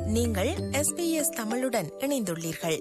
நீங்கள் SBS தமிழுடன் இணைந்துள்ளீர்கள்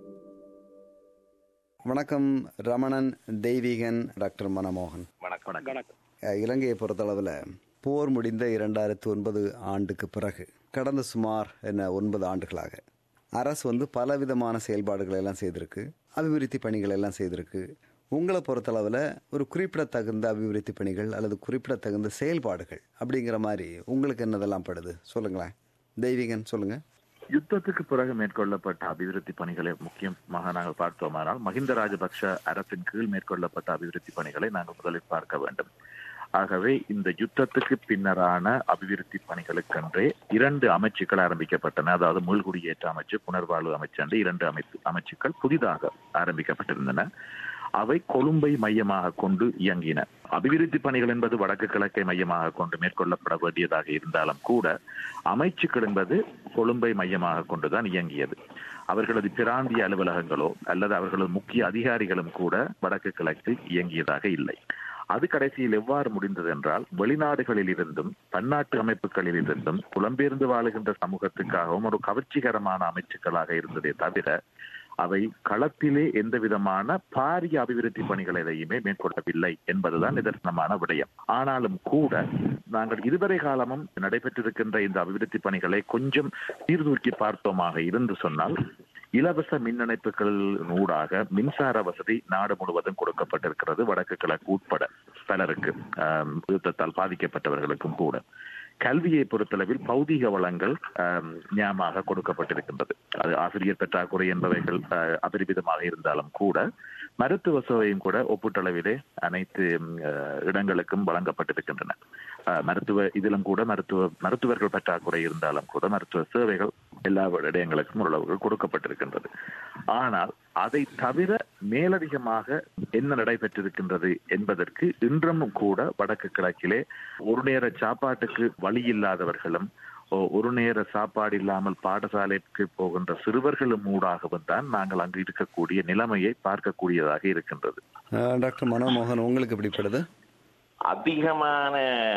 வணக்கம் ரமணன் தெய்வீகன் டாக்டர் மனமோகன் வணக்கம் வணக்கம் அஹ், இலங்கையை பொறுத்தளவில் போர் முடிந்த இரண்டாயிரத்து ஒன்பது ஆண்டுக்கு பிறகு கடந்த சுமார் என்ன ஒன்பது ஆண்டுகளாக அரசு வந்து பலவிதமான செயல்பாடுகளை எல்லாம் செய்திருக்கு அபிவிருத்தி பணிகள் எல்லாம் செய்திருக்கு உங்களை பொறுத்தளவில் ஒரு குறிப்பிடத்தகுந்த அபிவிருத்தி பணிகள் அல்லது குறிப்பிடத்தகுந்த செயல்பாடுகள் அப்படிங்கிற மாதிரி உங்களுக்கு என்னதெல்லாம் படுது சொல்லுங்களேன் தெய்வீகன் சொல்லுங்க யுத்தத்துக்கு பிறகு மேற்கொள்ளப்பட்ட அபிவிருத்தி பணிகளை முக்கியமாக நாங்கள் பார்த்தோமானால் மஹிந்த ராஜபக்ஷ அரசின் கீழ் மேற்கொள்ளப்பட்ட அபிவிருத்தி பணிகளை நாங்கள் முதலில் பார்க்க வேண்டும் ஆகவே இந்த யுத்தத்துக்கு பின்னரான அபிவிருத்தி பணிகளுக்கென்றே இரண்டு அமைச்சுக்கள் ஆரம்பிக்கப்பட்டன அதாவது மீள்குடியேற்ற அமைச்சு புனர்வாழ்வு அமைச்சு என்று இரண்டு அமைப்பு அமைச்சுக்கள் புதிதாக ஆரம்பிக்கப்பட்டிருந்தன அவை கொழும்பை மையமாக கொண்டு இயங்கின அபிவிருத்தி பணிகள் என்பது வடக்கு கிழக்கை மையமாக கொண்டு மேற்கொள்ளப்பட வேண்டியதாக இருந்தாலும் கூட அமைச்சுக்கள் என்பது கொழும்பை மையமாக கொண்டுதான் இயங்கியது அவர்களது பிராந்திய அலுவலகங்களோ அல்லது அவர்களது முக்கிய அதிகாரிகளும் கூட வடக்கு கிழக்கில் இயங்கியதாக இல்லை அது கடைசியில் எவ்வாறு முடிந்தது என்றால் வெளிநாடுகளில் இருந்தும் பன்னாட்டு அமைப்புகளில் இருந்தும் புலம்பெயர்ந்து வாழுகின்ற சமூகத்துக்காகவும் ஒரு கவர்ச்சிகரமான அமைச்சுக்களாக இருந்ததே தவிர அவை களத்திலே எந்த விதமான பாரிய அபிவிருத்தி பணிகள் எதையுமே மேற்கொள்ளவில்லை என்பதுதான் நிதர்சனமான விடயம் ஆனாலும் கூட நாங்கள் இதுவரை காலமும் நடைபெற்றிருக்கின்ற இந்த அபிவிருத்தி பணிகளை கொஞ்சம் சீர்தூக்கி பார்த்தோமாக இருந்து சொன்னால் இலவச மின் இணைப்புகள் ஊடாக மின்சார வசதி நாடு முழுவதும் கொடுக்கப்பட்டிருக்கிறது வடக்கு கிழக்கு உட்பட பலருக்கு ஆம், யுத்தத்தால் பாதிக்கப்பட்டவர்களுக்கும் கூட கல்வியை பொறுத்தளவில் பௌதீக வளங்கள் ஆம், நியாயமாக கொடுக்கப்பட்டிருக்கின்றது அது ஆசிரியர் பற்றாக்குறை என்பவைகள் ஆஹ், அபரிமிதமாக இருந்தாலும் கூட மருத்துவ சேவையும் கூட ஒப்பீட்டளவிலே அனைத்து ம், ஆஹ், இடங்களுக்கும் வழங்கப்பட்டிருக்கின்றன ஆஹ், மருத்துவ இதிலும் கூட மருத்துவ மருத்துவர்கள் பற்றாக்குறை இருந்தாலும் கூட மருத்துவ சேவைகள் எல்லா இடங்களுக்கும் ஓரளவுக்கு கொடுக்கப்பட்டிருக்கின்றது ஆனால் அதை தவிர மேலதிகமாக என்ன நடைபெற்றிருக்கின்றது என்பதற்கு இன்றும் கூட வடக்கு கிழக்கிலே ஒரு நேர சாப்பாட்டுக்கு வழி இல்லாதவர்களும் ஒ- ஒரு நேர சாப்பாடு இல்லாமல் பாடசாலைக்கு போகின்ற சிறுவர்களும் ஊடாகவும் தான் நாங்கள் அங்கு இருக்கக்கூடிய நிலைமையை பார்க்கக்கூடியதாக இருக்கின்றது அஹ், டாக்டர் மனமோகன் உங்களுக்கு எப்படிப்படுது அதிகமான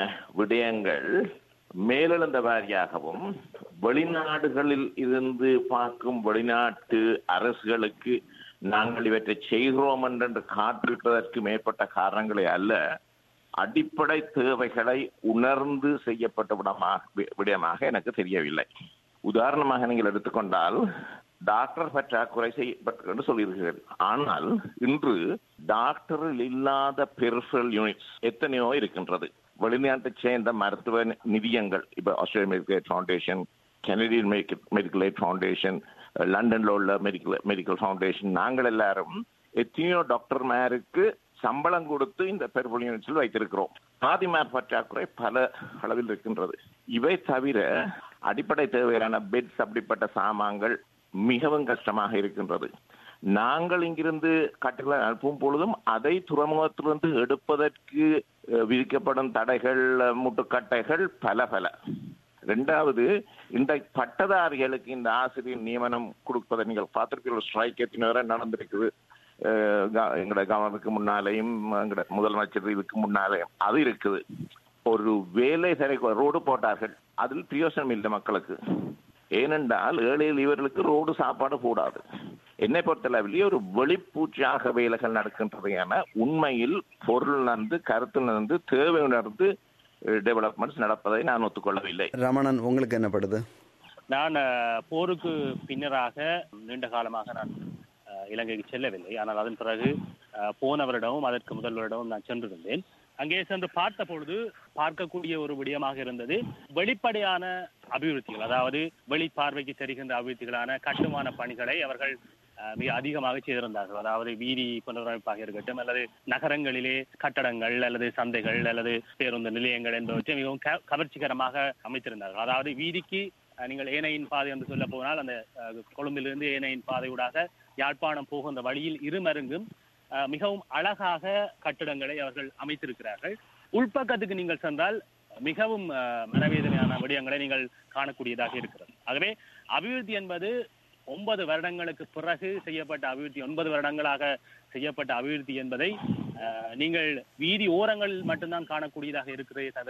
விடயங்கள் மேலெழுந்த வாரியாகவும் வெளிநாடுகளில் இருந்து பார்க்கும் வெளிநாட்டு அரசுகளுக்கு நாங்கள் இவற்றை செய்கிறோம் என்று காட்டிருப்பதற்கு மேற்பட்ட காரணங்களே அல்ல அடிப்படை தேவைகளை உணர்ந்து செய்யப்பட்ட விடமாக விடயமாக எனக்கு தெரியவில்லை உதாரணமாக நீங்கள் எடுத்துக்கொண்டால் டாக்டர் பற்றாக்குறை செய்யப்பட்டு என்று சொல்லியிருக்கிறீர்கள் ஆனால் இன்று டாக்டரில் இல்லாத பெருசல் யூனிட்ஸ் எத்தனையோ இருக்கின்றது வெளிநாட்டைச் சேர்ந்த மருத்துவ நிதியங்கள் இப்ப Australian medical aid foundation Canadian medical aid foundation லண்டன்ல உள்ள மெடிக்கல் மெடிக்கல் ஃபவுண்டேஷன் நாங்கள் எல்லாரும் எத்தனையோ டாக்டர்மாருக்கு சம்பளம் கொடுத்து இந்த பெருபொழி யூனிட்ஸில் வைத்திருக்கிறோம் பாதிமார் பற்றாக்குறை பல அளவில் இருக்கின்றது இவை தவிர அடிப்படை தேவையான பெட்ஸ் அப்படிப்பட்ட சாமான்கள் மிகவும் கஷ்டமாக இருக்கின்றது நாங்கள் இங்கிருந்து கட்டுகளை அனுப்பும் பொழுதும் அதை துறைமுகத்திலிருந்து எடுப்பதற்கு அஹ், விதிக்கப்படும் தடைகள் அஹ், முட்டுக்கட்டைகள் பல பல ரெண்டாவது இந்த பட்டதாரிகளுக்கு இந்த ஆசிரியர் நியமனம் கொடுப்பதை நீங்கள் பார்த்திருப்பீர்கள் ஸ்ட்ரைக் எத்தனை வரை நடந்திருக்குது அஹ், க- எங்கட கவர்னருக்கு முன்னாலேயும் எங்கட முதலமைச்சர் இதுக்கு முன்னாலேயும் அது இருக்குது ஒரு வேலை சரி ரோடு போட்டார்கள் அதில் பிரயோசனம் இல்லை மக்களுக்கு ஏனென்றால் ஏழையில் இவர்களுக்கு ரோடு சாப்பாடு கூடாது என்னை பொறுத்தளவிலே ஒரு வெளிப்பூச்சாக வேலைகள் நடக்கின்றது என உண்மையில் பொருள் நந்து கருத்து நந்து தேவை உணர்ந்து டெவலப்மெண்ட்ஸ் நடப்பதை நான் ஒத்துக்கொள்ளவில்லை ரமணன் உங்களுக்கு என்னப்படுது நான் அஹ், போருக்கு பின்னராக நீண்ட காலமாக நான் அஹ், இலங்கைக்கு செல்லவில்லை ஆனால் அதன் பிறகு அஹ், போன வருடமும் அதற்கு முதல் வருடமும் நான் சென்றிருந்தேன் அங்கே சென்று பார்த்த பொழுது பார்க்கக்கூடிய ஒரு விடயமாக இருந்தது வெளிப்படையான அபிவிருத்திகள் அதாவது வெளிப்பார்வைக்கு தெரிகின்ற அபிவிருத்திகளான கட்டுமான பணிகளை அவர்கள் அஹ், மிக அதிகமாக செய்திருந்தார்கள் அதாவது வீதி புனரமைப்பாக இருக்கட்டும் அல்லது நகரங்களிலே கட்டடங்கள் அல்லது சந்தைகள் அல்லது பேருந்து நிலையங்கள் என்பவற்றை மிகவும் க- கவர்ச்சிகரமாக அமைத்திருந்தார்கள் அதாவது வீதிக்கு அஹ், நீங்கள் ஏனையின் பாதை என்று சொல்ல போனால் அந்த அஹ், கொழும்பிலிருந்து ஏனையின் பாதையூடாக யாழ்ப்பாணம் போகின்ற வழியில் இருமருங்கும் அஹ், மிகவும் அழகாக கட்டிடங்களை அவர்கள் அமைத்திருக்கிறார்கள் உள்பக்கத்துக்கு நீங்கள் சென்றால் மிகவும் அஹ், மனவேதனையான விடயங்களை நீங்கள் காணக்கூடியதாக இருக்கிறது ஆகவே அபிவிருத்தி என்பது ஒன்பது வருடங்களுக்கு பிறகு செய்யப்பட்ட அபிவிருத்தி ஒன்பது வருடங்களாக செய்யப்பட்ட அபிவிருத்தி என்பதை அஹ், நீங்கள் வீதி ஓரங்களில் மட்டும்தான் காணக்கூடியதாக இருக்கிறதே தவிர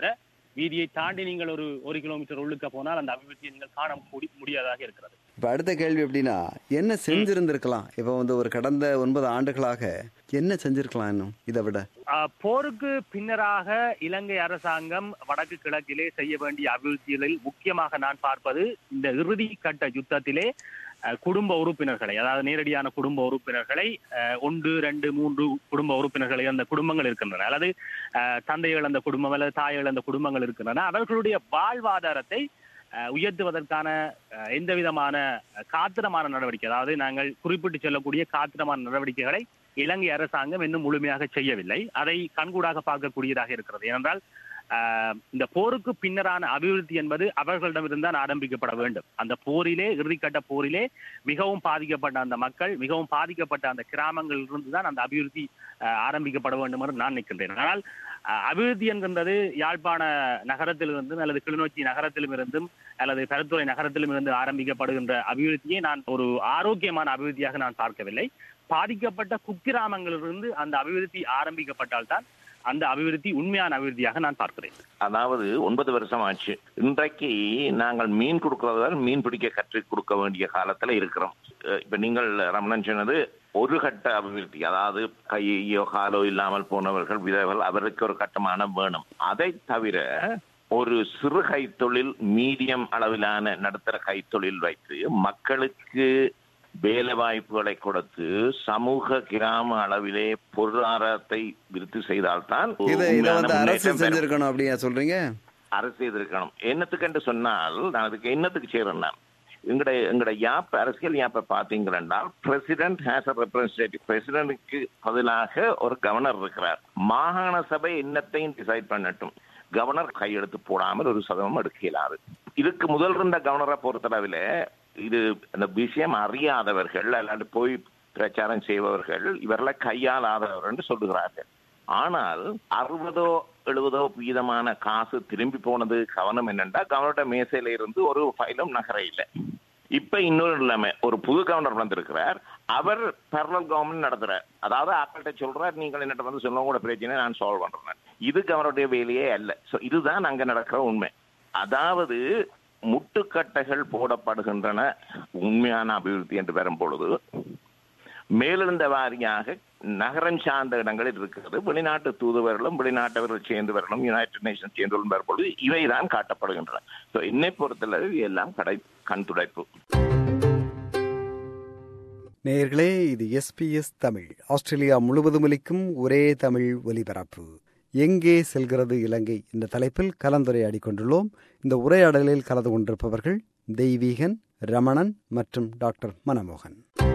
வீதியை தாண்டி நீங்கள் ஒரு ஒரு கிலோமீட்டர் உள்ளுக்க போனால் அந்த அபிவிருத்தியை நீங்கள் காண முடி- முடியாதாக இருக்கிறது இப்ப அடுத்த கேள்வி எப்படின்னா என்ன செஞ்சிருந்திருக்கலாம் இப்ப வந்து ஒரு கடந்த ஒன்பது ஆண்டுகளாக என்ன செஞ்சிருக்கலாம் இன்னும் இதை விட ஆஹ் போருக்கு பின்னராக இலங்கை அரசாங்கம் வடக்கு கிழக்கிலே செய்ய வேண்டிய அபிவிருத்திகளில் முக்கியமாக நான் பார்ப்பது இந்த இறுதி கட்ட யுத்தத்திலே அஹ், குடும்ப உறுப்பினர்களை அதாவது நேரடியான குடும்ப உறுப்பினர்களை அஹ், ஒன்று ரெண்டு மூன்று குடும்ப உறுப்பினர்களை அந்த குடும்பங்கள் இருக்கின்றன அல்லது அஹ், தந்தை இழந்த குடும்பம் அல்லது தாய் இழந்த குடும்பங்கள் இருக்கின்றன அவர்களுடைய வாழ்வாதாரத்தை அஹ், உயர்த்துவதற்கான அஹ், எந்த விதமான அஹ், காத்திரமான நடவடிக்கை அதாவது நாங்கள் குறிப்பிட்டு சொல்லக்கூடிய காத்திரமான நடவடிக்கைகளை இலங்கை அரசாங்கம் இன்னும் முழுமையாக செய்யவில்லை அதை கண்கூடாக பார்க்கக்கூடியதாக இருக்கிறது ஏனென்றால் ஆஹ், இந்த போருக்கு பின்னரான அபிவிருத்தி என்பது அவர்களிடமிருந்தான் ஆரம்பிக்கப்பட வேண்டும் அந்த போரிலே இறுதிக்கட்ட போரிலே மிகவும் பாதிக்கப்பட்ட அந்த மக்கள் மிகவும் பாதிக்கப்பட்ட அந்த கிராமங்களில் இருந்து தான் அந்த அபிவிருத்தி ஆஹ், ஆரம்பிக்கப்பட வேண்டும் என்று நான் நிற்கின்றேன் ஆனால் ஆஹ், அபிவிருத்தி என்கின்றது யாழ்ப்பாண நகரத்திலிருந்தும் அல்லது கிளிநொச்சி நகரத்திலும் இருந்தும் அல்லது கருத்துறை நகரத்திலும் இருந்து ஆரம்பிக்கப்படுகின்ற அபிவிருத்தியை நான் ஒரு ஆரோக்கியமான அபிவிருத்தியாக நான் பார்க்கவில்லை பாதிக்கப்பட்ட குக்கிராமங்களிலிருந்து அந்த அபிவிருத்தி ஆரம்பிக்கப்பட்டால்தான் அந்த அபிவிருத்தி உண்மையான அபிவிருத்தியாக நான் பார்க்கிறேன் அதாவது ஒன்பது வருஷம் ஆச்சு இன்றைக்கு நாங்கள் மீன் கொடுக்கறதால் மீன் பிடிக்க கற்றுக் கொடுக்க வேண்டிய காலத்துல இருக்கிறோம் அஹ் இப்ப நீங்கள் ரமணன் சொன்னது ஒரு கட்ட அபிவிருத்தி அதாவது கையோ காலோ இல்லாமல் போனவர்கள் விதவர்கள் அவருக்கு ஒரு கட்டுமானம் வேணும் அதை தவிர ஒரு சிறு கைத்தொழில் மீடியம் அளவிலான நடுத்தர கைத்தொழில் வைத்து மக்களுக்கு வேலை வாய்ப்புகளை கொடுத்து சமூக கிராம அளவிலே பொருளாதாரத்தை விருத்தி செய்தால்தான் இதை இதை உண்மையான வந்து அரசு முன்னேற்றம் பெறும். செஞ்சிருக்கணும் அப்படியா சொல்றீங்க அரசு செய்திருக்கணும் என்னத்துக்கு என்று சொன்னால் நான் அதுக்கு என்னத்துக்கு செய்யறேன்னா எங்கட எங்கட யாப் அரசியல் யாப்பை பார்த்தீங்கன்னா பிரசிடென்ட் ஹேஸ் அ ரெப்ரஸன்டேட்டிவ் பிரசிடென்ட்க்கு பதிலாக ஒரு கவர்னர் இருக்கிறார் மாகாண சபை என்னத்தையும் டிசைட் பண்ணட்டும் கவர்னர் கையெழுத்து போடாமல் ஒரு சதவீதம் எடுக்க இயலாது இதுக்கு முதல் இருந்த கவர்னரை பொறுத்தளவில் இது அந்த விஷயம் அறியாதவர்கள் அல்லாண்டு போய் பிரச்சாரம் செய்பவர்கள் இவர்களை கையாளாதவர் என்று சொல்லுகிறார்கள் ஆனால் அறுபதோ எழுபதோ வீதமான காசு திரும்பி போனது கவனம் என்னண்டா கவர்னரோட மேசையில இருந்து ஒரு ஃபைலும் நகர இல்லை இப்ப இன்னொரு நிலைமை ஒரு புது கவர்னர் வந்திருக்கிறார் அவர் பெரலல் கவர்மெண்ட் நடத்துறார் அதாவது ஆக்கள்கிட்ட சொல்றார் நீங்கள் என்னட்ட வந்து சொல்ல கூட பிரச்சனை நான் சால்வ் பண்றேன் இது கவர்னருடைய வேலையே அல்ல சோ இதுதான் அங்க நடக்கிற உண்மை அதாவது முட்டுக்கட்டைகள் போடப்படுகின்றன உண்மையான அபிவிருத்தி என்று வரும் பொழுது மேலிருந்த வாரியாக நகரம் சார்ந்த இடங்களில் இருக்கிறது வெளிநாட்டு தூதுவர்களும் வெளிநாட்டவர்கள் சேர்ந்தவர்களும் யுனைடெட் நேஷன் சேர்ந்தவர்களும் வரும்பொழுது இவைதான் காட்டப்படுகின்றன ஸோ என்னை பொறுத்தளவு எல்லாம் கடை கண் துடைப்பு நேயர்களே இது எஸ்பிஎஸ் தமிழ் ஆஸ்திரேலியா முழுவதும் ஒலிக்கும் ஒரே தமிழ் ஒலிபரப்பு எங்கே செல்கிறது இலங்கை என்ற தலைப்பில் கலந்துரையாடிக் கொண்டுள்ளோம் இந்த உரையாடலில் கலந்து கொண்டிருப்பவர்கள் தெய்வீகன் ரமணன் மற்றும் டாக்டர் மனமோகன்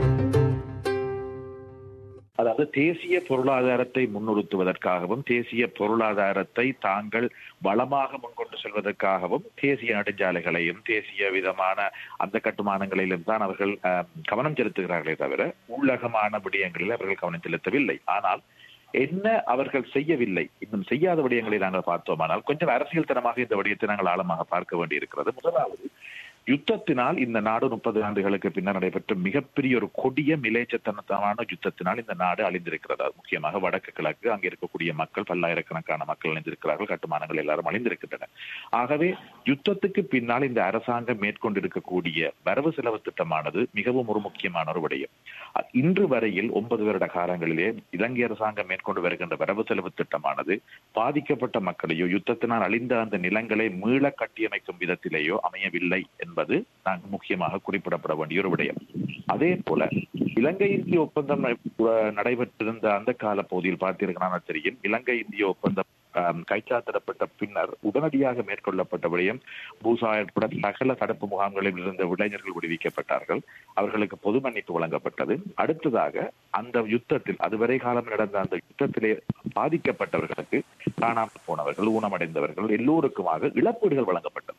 அதாவது தேசிய பொருளாதாரத்தை முன்னிறுத்துவதற்காகவும் தேசிய பொருளாதாரத்தை தாங்கள் வளமாக முன்கொண்டு செல்வதற்காகவும் தேசிய நெடுஞ்சாலைகளையும் தேசிய விதமான அந்த கட்டுமானங்களிலும் தான் அவர்கள் அஹ், கவனம் செலுத்துகிறார்களே தவிர உள்ளகமான விடயங்களில் அவர்கள் கவனம் செலுத்தவில்லை ஆனால் என்ன அவர்கள் செய்யவில்லை இன்னும் செய்யாத விடயங்களை நாங்கள் பார்த்தோமானால் கொஞ்சம் அரசியல் தனமாக இந்த விடயத்தை நாங்கள் ஆழமாக பார்க்க வேண்டியிருக்கிறது முதலாவது யுத்தத்தினால் இந்த நாடு முப்பது ஆண்டுகளுக்கு பின்னர் நடைபெற்ற மிகப்பெரிய ஒரு கொடிய மிலேச்சத்தனத்தனமான யுத்தத்தினால் இந்த நாடு அழிந்திருக்கிறது அது முக்கியமாக வடக்கு கிழக்கு அங்கே இருக்கக்கூடிய மக்கள் பல்லாயிரக்கணக்கான மக்கள் அழிந்திருக்கிறார்கள் கட்டுமானங்கள் எல்லாரும் அழிந்திருக்கின்றன ஆகவே யுத்தத்துக்கு பின்னால் இந்த அரசாங்கம் மேற்கொண்டிருக்கக்கூடிய வரவு செலவு திட்டமானது மிகவும் ஒரு முக்கியமான ஒரு விடயம் அ- இன்று வரையில் ஒன்பது வருட காலங்களிலே இலங்கை அரசாங்கம் மேற்கொண்டு வருகின்ற வரவு செலவு திட்டமானது பாதிக்கப்பட்ட மக்களையோ யுத்தத்தினால் அழிந்த அந்த நிலங்களை மீள கட்டியமைக்கும் விதத்திலேயோ அமையவில்லை என்பது நாங்கள் முக்கியமாக குறிப்பிடப்பட வேண்டிய ஒரு விடயம் அதே போல இலங்கை இந்திய ஒப்பந்தம் ந- நடைபெற்றிருந்த அந்த கால பகுதியில் பார்த்தீர்களான தெரியும் இலங்கை இந்திய ஒப்பந்தம் ஆம், கைச்சாத்திடப்பட்ட பின்னர் உடனடியாக மேற்கொள்ளப்பட்ட விடயம் பூசா உட்பட சகல தடுப்பு முகாம்களில் இருந்த இளைஞர்கள் விடுவிக்கப்பட்டார்கள் அவர்களுக்கு பொது மன்னிப்பு வழங்கப்பட்டது அடுத்ததாக அந்த யுத்தத்தில் அதுவரை காலம் நடந்த அந்த யுத்தத்திலே பாதிக்கப்பட்டவர்களுக்கு காணாமல் போனவர்கள் ஊனமடைந்தவர்கள் எல்லோருக்குமாக இழப்பீடுகள் வழங்கப்பட்டது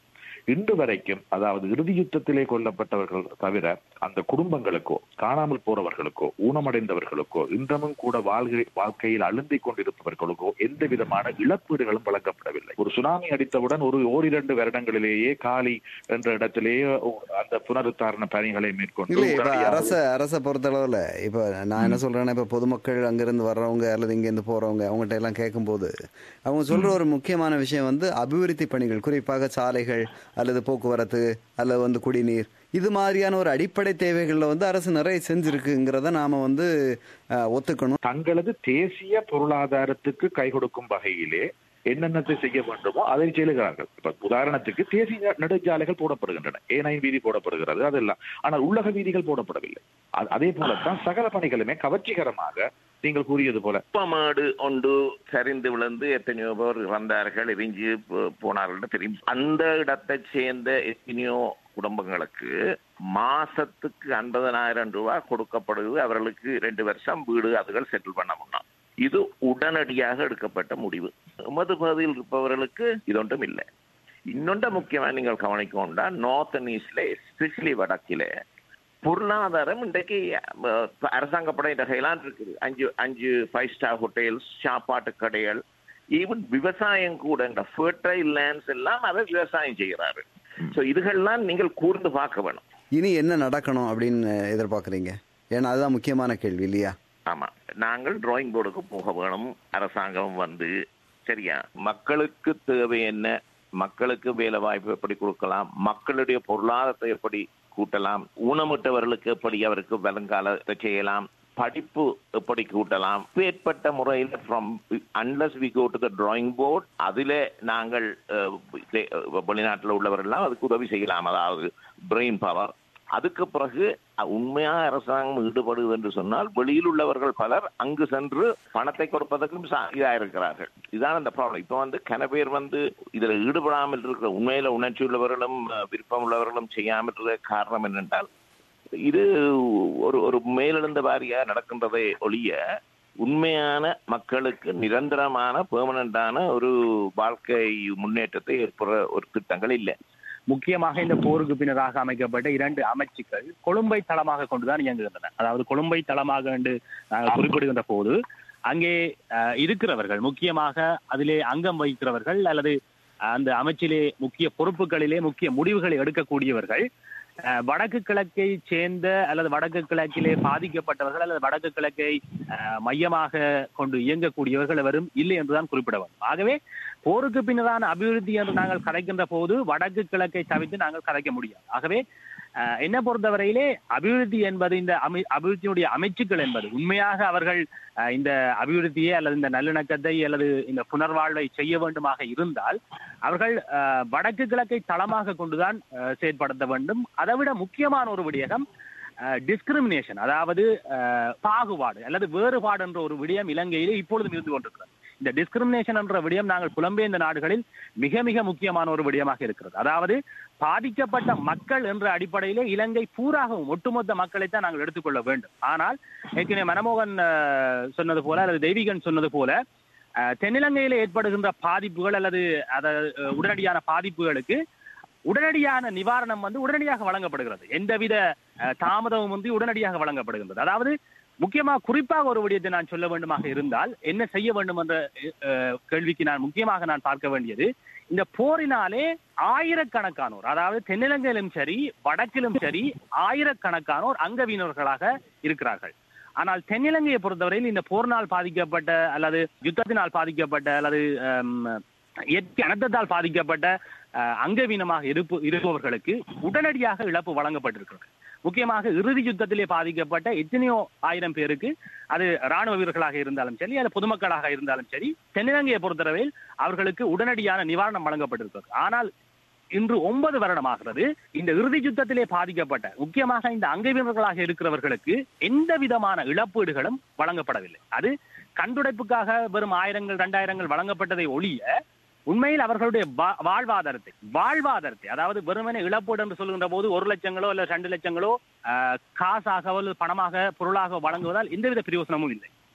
இன்று வரைக்கும் அதாவது இறுதி யுத்தத்திலே கொல்லப்பட்டவர்கள் தவிர அந்த குடும்பங்களுக்கோ காணாமல் போறவர்களுக்கோ ஊனமடைந்தவர்களுக்கோ இன்றமும் கூட வாழ்கை வாழ்க்கையில் அழுந்திக் கொண்டிருப்பவர்களுக்கோ எந்த விதமான இழப்பீடுகளும் வழங்கப்படவில்லை ஒரு சுனாமி அடித்தவுடன் ஒரு ஓரிரண்டு வருடங்களிலேயே காலி என்ற இடத்திலேயே அந்த புனருத்தாரண பணிகளை மேற்கொண்டு இல்லை இப்ப உடனடியாக அரச அரச பொறுத்தளவுல இப்ப நான் என்ன சொல்றேன்னா இப்ப பொதுமக்கள் அங்கிருந்து வர்றவங்க அல்லது இங்கிருந்து போறவங்க அவங்ககிட்ட எல்லாம் கேட்கும்போது அவங்க சொல்ற ஒரு முக்கியமான விஷயம் வந்து அபிவிருத்தி பணிகள் குறிப்பாக சாலைகள் அல்லது போக்குவரத்து அல்லது வந்து குடிநீர் இது மாதிரியான ஒரு அடிப்படை தேவைகள்ல வந்து அரசு நிறைய செஞ்சிருக்குங்கிறத நாம வந்து அஹ், ஒத்துக்கணும் தங்களது தேசிய பொருளாதாரத்துக்கு கை கொடுக்கும் வகையிலே என்னென்னத்தை செய்ய வேண்டுமோ அதை செய்கிறார்கள் இப்ப உதாரணத்துக்கு தேசிய நெடுஞ்சாலைகள் போடப்படுகின்றன ஏனைன் வீதி போடப்படுகிறது அதெல்லாம் ஆனால் உள்ளக வீதிகள் போடப்படவில்லை அது- அதே போலத்தான் சகல பணிகளுமே கவர்ச்சிகரமாக நீங்கள் கூறியது போல மாடு ஒன்று சரிந்து விழுந்து எத்தனையோ பேர் இறந்தார்கள் எரிஞ்சு போ- போனார்கள் தெரியும் அந்த இடத்தை சேர்ந்த எத்தனையோ குடும்பங்களுக்கு மாசத்துக்கு ஐம்பதனாயிரம் ரூபாய் கொடுக்கப்படுது அவர்களுக்கு ரெண்டு வருஷம் வீடு அதுகள் செட்டில் பண்ண முன்னாம் இது உடனடியாக எடுக்கப்பட்ட முடிவு எமது பகுதியில் இருப்பவர்களுக்கு இது ஒன்றும் இல்லை இன்னொன்று முக்கியமா நீங்கள் கவனிக்கொண்டா நார்த் அண்ட் ஈஸ்ட்ல எஸ்பெஷலி வடக்கிலே பொருளாதாரம் இன்றைக்கு அஹ், அரசாங்க படை வகையெல்லாம் இருக்குது அஞ்சு அஞ்சு ஃபைவ் ஸ்டார் ஹோட்டல்ஸ் சாப்பாட்டு கடைகள் ஈவன் விவசாயம் கூட இந்த ஃபர்டைல் லேண்ட்ஸ் எல்லாம் அதை விவசாயம் செய்கிறாரு ஸோ இதுகள்லாம் நீங்கள் கூர்ந்து பார்க்க வேணும் இனி என்ன நடக்கணும் அப்படின்னு எதிர்பார்க்குறீங்க ஏன்னா அதுதான் முக்கியமான கேள்வி இல்லையா ஆமா நாங்கள் டிராயிங் போர்டுக்கு போக வேணும் அரசாங்கம் வந்து சரியா மக்களுக்கு தேவை என்ன மக்களுக்கு வேலை வாய்ப்பு எப்படி கொடுக்கலாம் மக்களுடைய பொருளாதாரத்தை எப்படி கூட்டலாம் ஊனமுற்றவர்களுக்கு எப்படி அவருக்கு வருங்காலத்தை செய்யலாம் படிப்பு எப்படி கூட்டலாம் ஏற்பட்ட முறையில் from unless we go to the drawing board அதில் நாங்கள் அஹ், இதே, அஹ், வெளிநாட்டில் உள்ளவரெல்லாம் அதுக்கு உதவி செய்யலாம் அதாவது பிரெயின் பவர் அதுக்கு பிறகு அஹ், உண்மையாக அரசாங்கம் ஈடுபடுது என்று சொன்னால் வெளியில் உள்ளவர்கள் பலர் அங்கு சென்று பணத்தை கொடுப்பதற்கும் சா- இதா இருக்கிறார்கள் இதுதான் அந்த ப்ராப்ளம் இப்போ வந்து கன பேர் வந்து இதுல ஈடுபடாமல் இருக்கிற உண்மையில உணர்ச்சி உள்ளவர்களும் அஹ், விருப்பம் உள்ளவர்களும் செய்யாமல் இருக்க காரணம் என்னென்றால் இது ஒரு ஒரு மேலெழுந்த வாரியா நடக்கின்றதை ஒழிய உண்மையான மக்களுக்கு நிரந்தரமான பெர்மனண்டான ஒரு வாழ்க்கை முன்னேற்றத்தை ஏற்படுற ஒரு திட்டங்கள் இல்லை முக்கியமாக இந்த போருக்கு பின்னராக அமைக்கப்பட்ட இரண்டு அமைச்சுக்கள் கொழும்பை தளமாக கொண்டுதான் இயங்குகின்றன அதாவது கொழும்பை தளமாக என்று நாங்கள் குறிப்பிடுகின்ற போது அங்கே அஹ், இருக்கிறவர்கள் முக்கியமாக அதிலே அங்கம் வகிக்கிறவர்கள் அல்லது அந்த அமைச்சிலே முக்கிய பொறுப்புகளிலே முக்கிய முடிவுகளை எடுக்கக்கூடியவர்கள் அஹ், வடக்கு கிழக்கை சேர்ந்த அல்லது வடக்கு கிழக்கிலே பாதிக்கப்பட்டவர்கள் அல்லது வடக்கு கிழக்கை அஹ், மையமாக கொண்டு இயங்கக்கூடியவர்கள் எவரும் இல்லை என்றுதான் குறிப்பிட வேண்டும் ஆகவே போருக்கு பின்னரான அபிவிருத்தி என்று நாங்கள் கதைக்கின்ற போது வடக்கு கிழக்கை தவிர்த்து நாங்கள் கதைக்க முடியாது ஆகவே அஹ், என்னை பொறுத்தவரையிலே அபிவிருத்தி என்பது இந்த அமை அபிவிருத்தியினுடைய அமைச்சுக்கள் என்பது உண்மையாக அவர்கள் அஹ், இந்த அபிவிருத்தியை அல்லது இந்த நல்லிணக்கத்தை அல்லது இந்த புனர்வாழ்வை செய்ய வேண்டுமாக இருந்தால் அவர்கள் அஹ், வடக்கு கிழக்கை தளமாக கொண்டுதான் அஹ், செயற்படுத்த வேண்டும் அதைவிட முக்கியமான ஒரு விடயம் டிஸ்கிரிமினேஷன் அதாவது அஹ், பாகுபாடு அல்லது வேறுபாடு என்ற ஒரு விடயம் இலங்கையிலே இப்பொழுதும் இருந்து கொண்டிருக்கிறது இந்த டிஸ்கிரிமினேஷன் என்ற விடயம் நாங்கள் புலம்பெயர்ந்த நாடுகளில் மிக மிக முக்கியமான ஒரு விடயமாக இருக்கிறது அதாவது பாதிக்கப்பட்ட மக்கள் என்ற அடிப்படையிலே இலங்கை பூராகவும் ஒட்டுமொத்த மக்களைத்தான் நாங்கள் எடுத்துக்கொள்ள வேண்டும் ஆனால் ஏற்கனவே மனமோகன் அஹ், சொன்னது போல அல்லது தெய்வீகன் சொன்னது போல அஹ், தென்னிலங்கையில ஏற்படுகின்ற பாதிப்புகள் அல்லது அத அஹ், உடனடியான பாதிப்புகளுக்கு உடனடியான நிவாரணம் வந்து உடனடியாக வழங்கப்படுகிறது எந்தவித அஹ், தாமதமும் வந்து உடனடியாக வழங்கப்படுகின்றது அதாவது முக்கியமாக குறிப்பாக ஒரு விடயத்தை நான் சொல்ல வேண்டுமாக இருந்தால் என்ன செய்ய வேண்டும் என்ற அஹ், கேள்விக்கு நான் முக்கியமாக நான் பார்க்க வேண்டியது இந்த போரினாலே ஆயிரக்கணக்கானோர் அதாவது தென்னிலங்கையிலும் சரி வடக்கிலும் சரி ஆயிரக்கணக்கானோர் அங்கவீனர்களாக இருக்கிறார்கள் ஆனால் தென்னிலங்கையை பொறுத்தவரையில் இந்த போரினால் பாதிக்கப்பட்ட அல்லது யுத்தத்தினால் பாதிக்கப்பட்ட அல்லது அம், இயற்கை அனர்த்தத்தால் பாதிக்கப்பட்ட அஹ், அங்கவீனமாக இருப்பு இருப்பவர்களுக்கு உடனடியாக இழப்பு வழங்கப்பட்டிருக்கிறது முக்கியமாக இறுதி யுத்தத்திலே பாதிக்கப்பட்ட எத்தனையோ ஆயிரம் பேருக்கு அது ராணுவ வீரர்களாக இருந்தாலும் சரி அல்லது பொதுமக்களாக இருந்தாலும் சரி தென்னிலங்கையை பொறுத்தளவில் அவர்களுக்கு உடனடியான நிவாரணம் வழங்கப்பட்டிருக்கிறது ஆனால் இன்று ஒன்பது வருடமாகிறது இந்த இறுதி யுத்தத்திலே பாதிக்கப்பட்ட முக்கியமாக இந்த அங்கவீனர்களாக இருக்கிறவர்களுக்கு எந்த விதமான இழப்பீடுகளும் வழங்கப்படவில்லை அது கண்டுடைப்புக்காக வெறும் ஆயிரங்கள் ரெண்டாயிரங்கள் வழங்கப்பட்டதை ஒழிய உண்மையில் அவர்களுடைய வா- வாழ்வாதாரத்தை வாழ்வாதாரத்தை அதாவது வெறுமனே இழப்பீடு என்று சொல்கின்ற போது ஒரு லட்சங்களோ இல்ல ரெண்டு லட்சங்களோ ஆஹ், காசாகவோ அல்லது பணமாக பொருளாக வழங்குவதால் எந்தவித பிரயோசனமும் இல்லை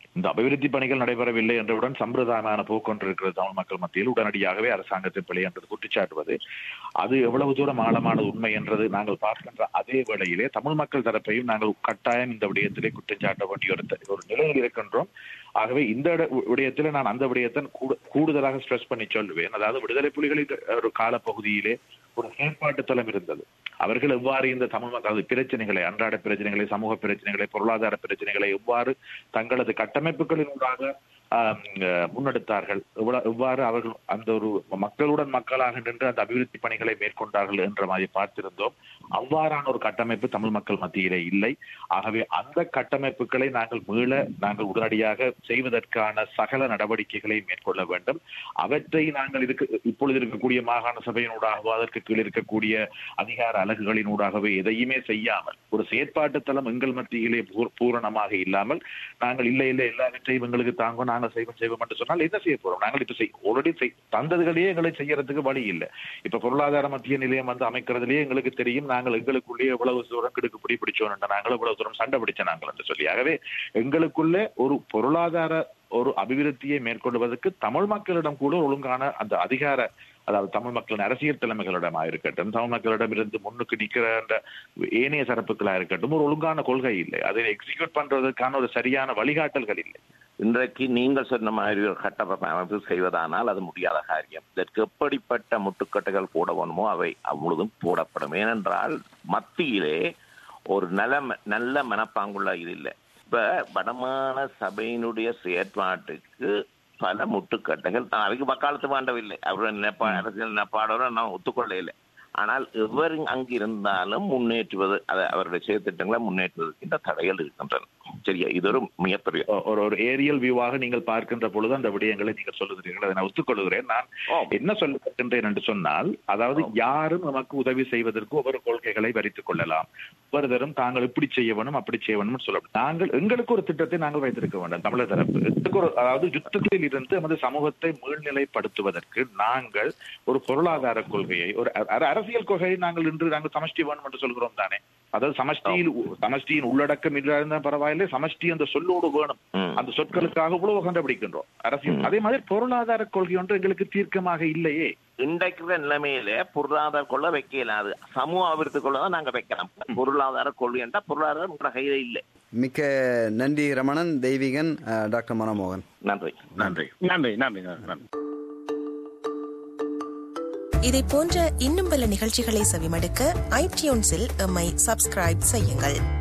இந்த அபிவிருத்தி பணிகள் நடைபெறவில்லை என்றவுடன் சம்பிரதாயமான போக்கொண்டிருக்கிறது தமிழ் மக்கள் மத்தியில் உடனடியாகவே அரசாங்கத்தின் பிழை என்றது குற்றச்சாட்டுவது அது எவ்வளவு தூரம் ஆழமான உண்மை என்றது நாங்கள் பார்க்கின்ற அதே வேளையிலே தமிழ் மக்கள் தரப்பையும் நாங்கள் கட்டாயம் இந்த விடயத்திலே குற்றம் சாட்ட வேண்டிய ஒரு த- ஒரு நிலையில் இருக்கின்றோம் ஆகவே இந்த இட- விடயத்திலே நான் அந்த விடயத்தை கூடு- கூடுதலாக ஸ்ட்ரெஸ் பண்ணி சொல்லுவேன் அதாவது விடுதலை புலிகளின் ஒரு காலப்பகுதியிலே ஒரு செயற்பாட்டு தளம் இருந்தது அவர்கள் எவ்வாறு இந்த தமிழ் மக்கள் அது பிரச்சனைகளை அன்றாட பிரச்சனைகளை சமூக பிரச்சனைகளை பொருளாதார பிரச்சனைகளை எவ்வாறு தங்களது கட்டமைப்புகளினூடாக ஆம், அஹ், முன்னெடுத்தார்கள் எவ்வளவு- எவ்வாறு அவர்கள் அந்த ஒரு மக்களுடன் மக்களாக நின்று அந்த அபிவிருத்தி பணிகளை மேற்கொண்டார்கள் என்ற மாதிரி பார்த்திருந்தோம் அவ்வாறான ஒரு கட்டமைப்பு தமிழ் மக்கள் மத்தியிலே இல்லை ஆகவே அந்த கட்டமைப்புகளை நாங்கள் மீள நாங்கள் உடனடியாக செய்வதற்கான சகல நடவடிக்கைகளை மேற்கொள்ள வேண்டும் அவற்றை நாங்கள் இதுக்கு இப்பொழுது இருக்கக்கூடிய மாகாண சபையினூடாகவோ அதற்கு கீழ் இருக்கக்கூடிய அதிகார அலகுகளினூடாகவே எதையுமே செய்யாமல் ஒரு செயற்பாட்டு தளம் எங்கள் மத்தியிலே பூர்- பூரணமாக இல்லாமல் நாங்கள் இல்லை இல்லை எல்லாவற்றையும் எங்களுக்கு தாங்க நாங்கள் செய்வோம் செய்வோம் என்று சொன்னால் என்ன செய்ய போறோம் நாங்கள் இப்ப செய் ஆல்ரெடி தந்ததுகளையே எங்களை செய்யறதுக்கு வழி இல்லை இப்ப பொருளாதார மத்திய நிலையம் வந்து அமைக்கிறதுலயே எங்களுக்கு தெரியும் நாங்கள் எங்களுக்குள்ளேயே எவ்வளவு தூரம் கிடுக்கு பிடி பிடிச்சோம் நாங்கள் எவ்வளவு தூரம் சண்டை பிடிச்ச நாங்கள் என்று சொல்லி ஆகவே எங்களுக்குள்ளே ஒரு பொருளாதார ஒரு அபிவிருத்தியை மேற்கொள்வதற்கு தமிழ் மக்களிடம் கூட ஒழுங்கான அந்த அதிகார அதாவது தமிழ் மக்களின் அரசியல் தலைமைகளிடமா இருக்கட்டும் தமிழ் மக்களிடம் இருந்து முன்னுக்கு நிக்கிற அந்த ஏனைய தரப்புகளா இருக்கட்டும் ஒரு ஒழுங்கான கொள்கை இல்லை அதை எக்ஸிக்யூட் பண்றதுக்கான ஒரு சரியான வழிகாட்டல்கள் இல்லை இன்றைக்கு நீங்கள் சொன்ன மாதிரி ஒரு கட்டமைப்பு அமைப்பு செய்வதானால் அது முடியாத காரியம் இதற்கு எப்படிப்பட்ட முட்டுக்கட்டைகள் போட வேணுமோ அவை அவ்வளதும் போடப்படும் ஏனென்றால் மத்தியிலே ஒரு நல்ல ம- நல்ல மனப்பாங்குள்ள இது இல்லை இப்ப வடமான சபையினுடைய செயற்பாட்டுக்கு பல முட்டுக்கட்டைகள் நான் அதுக்கு வக்காலத்து வேண்டவில்லை அவருடைய நிலப்பா அரசியல் நிலப்பாடோட நான் ஒத்துக்கொள்ள இல்லை ஆனால் எவர் அங்கு இருந்தாலும் முன்னேற்றுவது அதை அவருடைய செயற்திட்டங்களை முன்னேற்றுவதற்கு இந்த தடைகள் இருக்கின்றன சரியா இது ஒரு மிகப்பெரிய ஒரு ஒரு ஏரியல் வியூவாக நீங்கள் பார்க்கின்ற பொழுது அந்த விடயங்களை நீங்கள் சொல்லுகிறீர்கள் அதை நான் ஒத்துக்கொள்கிறேன் நான் ஆம். என்ன சொல்லுகின்றேன் என்று சொன்னால் அதாவது யாரும் நமக்கு உதவி செய்வதற்கு ஒவ்வொரு கொள்கைகளை வரித்துக் கொள்ளலாம் ஒவ்வொருத்தரும் தாங்கள் இப்படி செய்ய வேணும் அப்படி செய்ய வேணும் சொல்ல நாங்கள் எங்களுக்கு ஒரு திட்டத்தை நாங்கள் வைத்திருக்க வேண்டும் தமிழர் தரப்பு எங்களுக்கு ஒரு அதாவது யுத்தத்தில் இருந்து நமது சமூகத்தை மீள்நிலைப்படுத்துவதற்கு நாங்கள் ஒரு பொருளாதார கொள்கையை ஒரு அ- அரசியல் கொள்கையை நாங்கள் இன்று நாங்கள் சமஷ்டி வேணும் என்று சொல்கிறோம் தானே அதாவது சமஷ்டியில் சமஷ்டியின் உள்ளடக்கம் இல்லாத பரவாயில்லை சமஷ்டி அந்த சொல்லோடு வேணும் ம். அந்த சொற்களுக்காக இவ்வளவு கண்டுபிடிக்கின்றோம் அரசியல் அதே மாதிரி பொருளாதார கொள்கை ஒன்று எங்களுக்கு தீர்க்கமாக இல்லையே இன்றைக்கு நிலைமையில பொருளாதார கொள்ள வைக்க இயலாது சமூக அபிவிருத்தி கொள்ள தான் நாங்க வைக்கலாம் பொருளாதார கொள்கை என்றால் பொருளாதாரம் உங்களோட கையில இல்லை மிக்க நன்றி ரமணன் தெய்வீகன் அஹ், டாக்டர் மனமோகன் நன்றி நன்றி நன்றி நன்றி நன்றி இதை போன்ற இன்னும் பல நிகழ்ச்சிகளை செவிமடுக்க ஐடியூன்ஸில் எம்மை சப்ஸ்கிரைப் செய்யுங்கள்